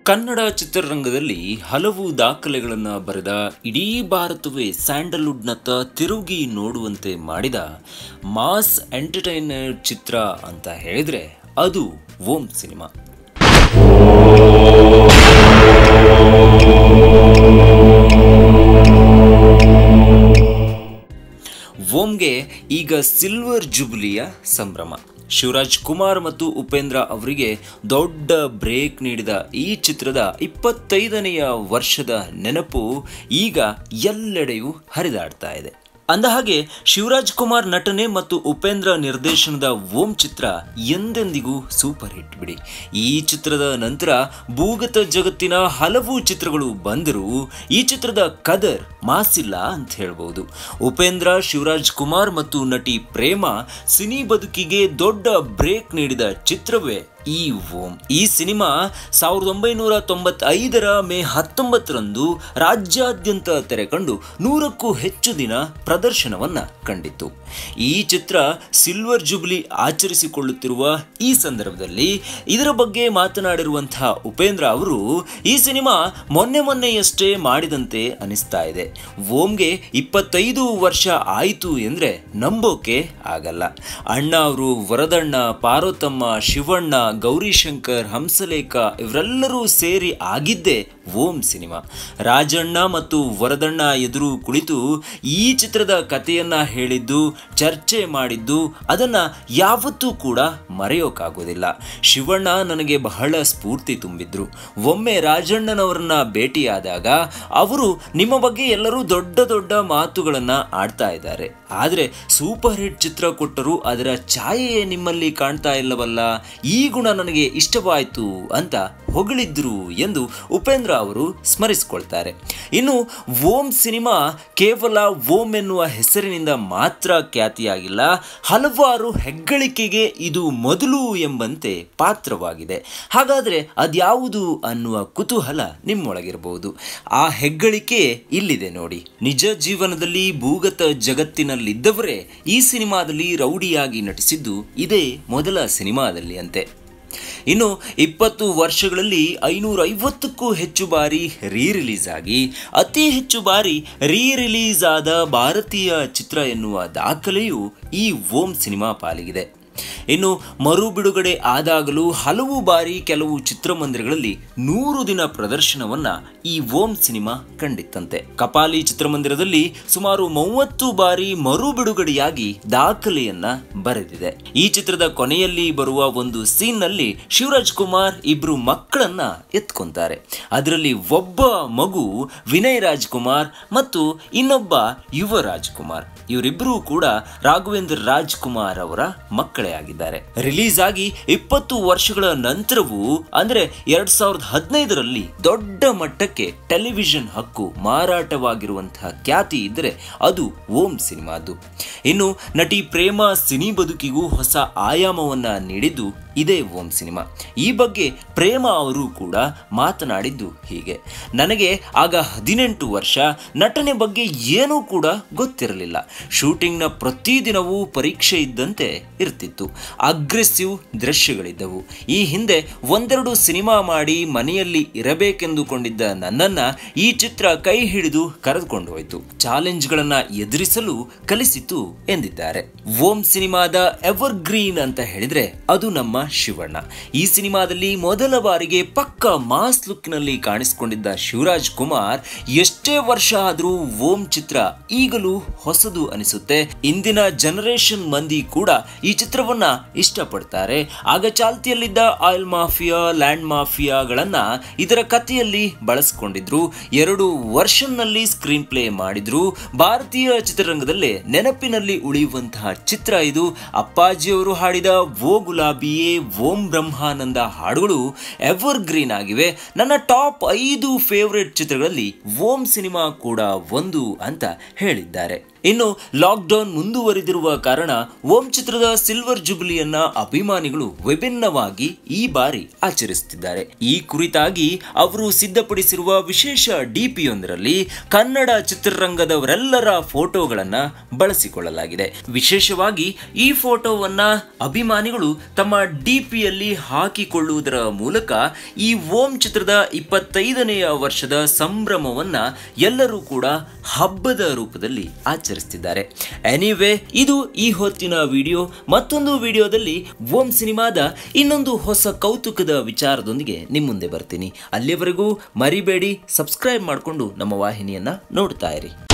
ಕನ್ನಡ ಚಿತ್ರರಂಗದಲ್ಲಿ ಹಲವು ದಾಖಲೆಗಳನ್ನು ಬರೆದ ಇಡೀ ಭಾರತವೇ ಸ್ಯಾಂಡಲ್ವುಡ್ನತ್ತ ತಿರುಗಿ ನೋಡುವಂತೆ ಮಾಡಿದ ಮಾಸ್ ಎಂಟರ್ಟೈನರ್ ಚಿತ್ರ ಅಂತ ಹೇಳಿದ್ರೆ ಅದು ಓಂ ಸಿನಿಮಾ ಓಂಗೆ ಈಗ ಸಿಲ್ವರ್ ಜುಬ್ಲಿಯ ಸಂಭ್ರಮ ಶಿವರಾಜ್ ಕುಮಾರ್ ಮತ್ತು ಉಪೇಂದ್ರ ಅವರಿಗೆ ದೊಡ್ಡ ಬ್ರೇಕ್ ನೀಡಿದ ಈ ಚಿತ್ರದ ಇಪ್ಪತ್ತೈದನೆಯ ವರ್ಷದ ನೆನಪು ಈಗ ಎಲ್ಲೆಡೆಯೂ ಹರಿದಾಡ್ತಾ ಇದೆ ಅಂದಹಾಗೆ ಶಿವರಾಜ್ ಕುಮಾರ್ ನಟನೆ ಮತ್ತು ಉಪೇಂದ್ರ ನಿರ್ದೇಶನದ ಓಂ ಚಿತ್ರ ಎಂದೆಂದಿಗೂ ಸೂಪರ್ ಹಿಟ್ ಬಿಡಿ ಈ ಚಿತ್ರದ ನಂತರ ಭೂಗತ ಜಗತ್ತಿನ ಹಲವು ಚಿತ್ರಗಳು ಬಂದರೂ ಈ ಚಿತ್ರದ ಕದರ್ ಮಾಸಿಲ್ಲ ಅಂತ ಹೇಳ್ಬೋದು ಉಪೇಂದ್ರ ಶಿವರಾಜ್ ಕುಮಾರ್ ಮತ್ತು ನಟಿ ಪ್ರೇಮ ಸಿನಿ ಬದುಕಿಗೆ ದೊಡ್ಡ ಬ್ರೇಕ್ ನೀಡಿದ ಚಿತ್ರವೇ ಈ ಓಂ ಈ ಸಿನಿಮಾ ಸಾವಿರದ ಒಂಬೈನೂರ ತೊಂಬತ್ತೈದರ ಮೇ ಹತ್ತೊಂಬತ್ತರಂದು ರಾಜ್ಯಾದ್ಯಂತ ತೆರೆಕಂಡು ನೂರಕ್ಕೂ ಹೆಚ್ಚು ದಿನ ಪ್ರದರ್ಶನವನ್ನ ಕಂಡಿತು ಈ ಚಿತ್ರ ಸಿಲ್ವರ್ ಜುಬ್ಲಿ ಆಚರಿಸಿಕೊಳ್ಳುತ್ತಿರುವ ಈ ಸಂದರ್ಭದಲ್ಲಿ ಇದರ ಬಗ್ಗೆ ಮಾತನಾಡಿರುವಂತಹ ಉಪೇಂದ್ರ ಅವರು ಈ ಸಿನಿಮಾ ಮೊನ್ನೆ ಮೊನ್ನೆಯಷ್ಟೇ ಮಾಡಿದಂತೆ ಅನಿಸ್ತಾ ಇದೆ ಓಂಗೆ ಇಪ್ಪತ್ತೈದು ವರ್ಷ ಆಯಿತು ಎಂದ್ರೆ ನಂಬೋಕೆ ಆಗಲ್ಲ ಅಣ್ಣ ಅವರು ವರದಣ್ಣ ಪಾರ್ವತಮ್ಮ ಶಿವಣ್ಣ ಗೌರಿಶಂಕರ್ ಹಂಸಲೇಖ ಇವರೆಲ್ಲರೂ ಸೇರಿ ಆಗಿದ್ದೇ ಓಂ ಸಿನಿಮಾ ರಾಜಣ್ಣ ಮತ್ತು ವರದಣ್ಣ ಎದುರು ಕುಳಿತು ಈ ಚಿತ್ರದ ಕಥೆಯನ್ನ ಹೇಳಿದ್ದು ಚರ್ಚೆ ಮಾಡಿದ್ದು ಅದನ್ನ ಯಾವತ್ತೂ ಕೂಡ ಮರೆಯೋಕ್ಕಾಗೋದಿಲ್ಲ ಶಿವಣ್ಣ ನನಗೆ ಬಹಳ ಸ್ಫೂರ್ತಿ ತುಂಬಿದ್ರು ಒಮ್ಮೆ ರಾಜಣ್ಣನವರನ್ನ ಭೇಟಿಯಾದಾಗ ಅವರು ನಿಮ್ಮ ಬಗ್ಗೆ ಎಲ್ಲರೂ ದೊಡ್ಡ ದೊಡ್ಡ ಮಾತುಗಳನ್ನ ಆಡ್ತಾ ಇದ್ದಾರೆ ಆದರೆ ಸೂಪರ್ ಹಿಟ್ ಚಿತ್ರ ಕೊಟ್ಟರು ಅದರ ಛಾಯೆಯೇ ನಿಮ್ಮಲ್ಲಿ ಕಾಣ್ತಾ ಇಲ್ಲವಲ್ಲ ಈ ಗುಣ ನನಗೆ ಇಷ್ಟವಾಯಿತು ಅಂತ ಹೊಗಳಿದ್ರು ಎಂದು ಉಪೇಂದ್ರ ಅವರು ಸ್ಮರಿಸಿಕೊಳ್ತಾರೆ ಇನ್ನು ಓಂ ಸಿನಿಮಾ ಕೇವಲ ಓಂ ಎನ್ನುವ ಹೆಸರಿನಿಂದ ಮಾತ್ರ ಖ್ಯಾತಿಯಾಗಿಲ್ಲ ಹಲವಾರು ಹೆಗ್ಗಳಿಕೆಗೆ ಇದು ಮೊದಲು ಎಂಬಂತೆ ಪಾತ್ರವಾಗಿದೆ ಹಾಗಾದರೆ ಅದ್ಯಾವುದು ಅನ್ನುವ ಕುತೂಹಲ ನಿಮ್ಮೊಳಗಿರಬಹುದು ಆ ಹೆಗ್ಗಳಿಕೆ ಇಲ್ಲಿದೆ ನೋಡಿ ನಿಜ ಜೀವನದಲ್ಲಿ ಭೂಗತ ಜಗತ್ತಿನಲ್ಲಿದ್ದವರೇ ಈ ಸಿನಿಮಾದಲ್ಲಿ ರೌಡಿಯಾಗಿ ನಟಿಸಿದ್ದು ಇದೇ ಮೊದಲ ಸಿನಿಮಾದಲ್ಲಿ ಅಂತೆ ಇನ್ನು ಇಪ್ಪತ್ತು ವರ್ಷಗಳಲ್ಲಿ ಐನೂರ ಐವತ್ತಕ್ಕೂ ಹೆಚ್ಚು ಬಾರಿ ರೀ ರಿಲೀಸ್ ಆಗಿ ಅತಿ ಹೆಚ್ಚು ಬಾರಿ ರೀ ರಿಲೀಸ್ ಆದ ಭಾರತೀಯ ಚಿತ್ರ ಎನ್ನುವ ದಾಖಲೆಯು ಈ ಓಂ ಸಿನಿಮಾ ಪಾಲಿಗಿದೆ ಇನ್ನು ಮರು ಬಿಡುಗಡೆ ಆದಾಗಲೂ ಹಲವು ಬಾರಿ ಕೆಲವು ಚಿತ್ರಮಂದಿರಗಳಲ್ಲಿ ನೂರು ದಿನ ಪ್ರದರ್ಶನವನ್ನ ಈ ಓಂ ಸಿನಿಮಾ ಕಂಡಿತ್ತಂತೆ ಕಪಾಲಿ ಚಿತ್ರಮಂದಿರದಲ್ಲಿ ಸುಮಾರು ಮೂವತ್ತು ಬಾರಿ ಮರು ಬಿಡುಗಡೆಯಾಗಿ ದಾಖಲೆಯನ್ನ ಬರೆದಿದೆ ಈ ಚಿತ್ರದ ಕೊನೆಯಲ್ಲಿ ಬರುವ ಒಂದು ಸೀನ್ ನಲ್ಲಿ ಶಿವರಾಜ್ ಕುಮಾರ್ ಇಬ್ರು ಮಕ್ಕಳನ್ನ ಎತ್ಕೊಂತಾರೆ ಅದರಲ್ಲಿ ಒಬ್ಬ ಮಗು ವಿನಯ್ ರಾಜ್ಕುಮಾರ್ ಮತ್ತು ಇನ್ನೊಬ್ಬ ಯುವ ರಾಜ್ಕುಮಾರ್ ಇವರಿಬ್ಬರೂ ಕೂಡ ರಾಘವೇಂದ್ರ ರಾಜ್ಕುಮಾರ್ ಅವರ ಮಕ್ಕಳೇ ಆಗಿದ್ದಾರೆ ರಿಲೀಸ್ ಆಗಿ ಇಪ್ಪತ್ತು ವರ್ಷಗಳ ನಂತರವೂ ಅಂದ್ರೆ ಎರಡ್ ಸಾವಿರದ ಹದಿನೈದರಲ್ಲಿ ದೊಡ್ಡ ಮಟ್ಟಕ್ಕೆ ಟೆಲಿವಿಷನ್ ಹಕ್ಕು ಮಾರಾಟವಾಗಿರುವಂತಹ ಖ್ಯಾತಿ ಇದ್ದರೆ ಅದು ಓಂ ಸಿನಿಮಾದು ಇನ್ನು ನಟಿ ಪ್ರೇಮ ಸಿನಿ ಬದುಕಿಗೂ ಹೊಸ ಆಯಾಮವನ್ನ ನೀಡಿದ್ದು ಇದೇ ಓಂ ಸಿನಿಮಾ ಈ ಬಗ್ಗೆ ಪ್ರೇಮ ಅವರು ಕೂಡ ಮಾತನಾಡಿದ್ದು ಹೀಗೆ ನನಗೆ ಆಗ ಹದಿನೆಂಟು ವರ್ಷ ನಟನೆ ಬಗ್ಗೆ ಏನೂ ಕೂಡ ಗೊತ್ತಿರಲಿಲ್ಲ ಶೂಟಿಂಗ್ನ ಪ್ರತಿದಿನವೂ ಪರೀಕ್ಷೆ ಇದ್ದಂತೆ ಇರ್ತಿತ್ತು ಅಗ್ರೆಸಿವ್ ದೃಶ್ಯಗಳಿದ್ದವು ಈ ಹಿಂದೆ ಒಂದೆರಡು ಸಿನಿಮಾ ಮಾಡಿ ಮನೆಯಲ್ಲಿ ಇರಬೇಕೆಂದುಕೊಂಡಿದ್ದ ನನ್ನನ್ನ ಈ ಚಿತ್ರ ಕೈ ಹಿಡಿದು ಕರೆದುಕೊಂಡು ಹೋಯಿತು ಚಾಲೆಂಜ್ಗಳನ್ನ ಎದುರಿಸಲು ಕಲಿಸಿತು ಎಂದಿದ್ದಾರೆ ಓಂ ಸಿನಿಮಾದ ಎವರ್ ಗ್ರೀನ್ ಅಂತ ಹೇಳಿದ್ರೆ ಅದು ನಮ್ಮ ಶಿವಣ್ಣ ಈ ಸಿನಿಮಾದಲ್ಲಿ ಮೊದಲ ಬಾರಿಗೆ ಪಕ್ಕ ಮಾಸ್ ಲುಕ್ನಲ್ಲಿ ಕಾಣಿಸಿಕೊಂಡಿದ್ದ ಶಿವರಾಜ್ ಕುಮಾರ್ ಎಷ್ಟೇ ವರ್ಷ ಆದರೂ ಓಂ ಚಿತ್ರ ಈಗಲೂ ಹೊಸದು ಅನಿಸುತ್ತೆ ಇಂದಿನ ಜನರೇಷನ್ ಮಂದಿ ಕೂಡ ಈ ಚಿತ್ರವನ್ನ ಇಷ್ಟಪಡ್ತಾರೆ ಆಗ ಚಾಲ್ತಿಯಲ್ಲಿದ್ದ ಆಯಿಲ್ ಮಾಫಿಯಾ ಲ್ಯಾಂಡ್ ಮಾಫಿಯಾಗಳನ್ನ ಇದರ ಕಥೆಯಲ್ಲಿ ಬಳಸಿಕೊಂಡಿದ್ರು ಎರಡು ವರ್ಷನ್ನಲ್ಲಿ ಸ್ಕ್ರೀನ್ ಪ್ಲೇ ಮಾಡಿದ್ರು ಭಾರತೀಯ ಚಿತ್ರರಂಗದಲ್ಲೇ ನೆನಪಿನಲ್ಲಿ ಉಳಿಯುವಂತಹ ಚಿತ್ರ ಇದು ಅಪ್ಪಾಜಿಯವರು ಹಾಡಿದ ಓ ಗುಲಾಬಿಯೇ ಓಂ ಬ್ರಹ್ಮಾನಂದ ಹಾಡುಗಳು ಎವರ್ ಗ್ರೀನ್ ಆಗಿವೆ ನನ್ನ ಟಾಪ್ ಐದು ಫೇವರೆಟ್ ಚಿತ್ರಗಳಲ್ಲಿ ಓಂ ಸಿನಿಮಾ ಕೂಡ ಒಂದು ಅಂತ ಹೇಳಿದ್ದಾರೆ ಇನ್ನು ಲಾಕ್ಡೌನ್ ಮುಂದುವರಿದಿರುವ ಕಾರಣ ಓಂ ಚಿತ್ರದ ಸಿಲ್ವರ್ ಜುಬ್ಲಿಯನ್ನ ಅಭಿಮಾನಿಗಳು ವಿಭಿನ್ನವಾಗಿ ಈ ಬಾರಿ ಆಚರಿಸುತ್ತಿದ್ದಾರೆ ಈ ಕುರಿತಾಗಿ ಅವರು ಸಿದ್ಧಪಡಿಸಿರುವ ವಿಶೇಷ ಡಿಪಿಯೊಂದರಲ್ಲಿ ಕನ್ನಡ ಚಿತ್ರರಂಗದವರೆಲ್ಲರ ಫೋಟೋಗಳನ್ನ ಬಳಸಿಕೊಳ್ಳಲಾಗಿದೆ ವಿಶೇಷವಾಗಿ ಈ ಫೋಟೋವನ್ನ ಅಭಿಮಾನಿಗಳು ತಮ್ಮ ಡಿಪಿಯಲ್ಲಿ ಹಾಕಿಕೊಳ್ಳುವುದರ ಮೂಲಕ ಈ ಓಂ ಚಿತ್ರದ ಇಪ್ಪತ್ತೈದನೆಯ ವರ್ಷದ ಸಂಭ್ರಮವನ್ನ ಎಲ್ಲರೂ ಕೂಡ ಹಬ್ಬದ ರೂಪದಲ್ಲಿ ಆಚರಿಸ್ತಿದ್ದಾರೆ ಎನಿವೇ ಇದು ಈ ಹೊತ್ತಿನ ವಿಡಿಯೋ ಮತ್ತೊಂದು ವಿಡಿಯೋದಲ್ಲಿ ಓಂ ಸಿನಿಮಾದ ಇನ್ನೊಂದು ಹೊಸ ಕೌತುಕದ ವಿಚಾರದೊಂದಿಗೆ ನಿಮ್ಮ ಮುಂದೆ ಬರ್ತೀನಿ ಅಲ್ಲಿಯವರೆಗೂ ಮರಿಬೇಡಿ ಸಬ್ಸ್ಕ್ರೈಬ್ ಮಾಡಿಕೊಂಡು ನಮ್ಮ ವಾಹಿನಿಯನ್ನ ನೋಡ್ತಾ ಇರಿ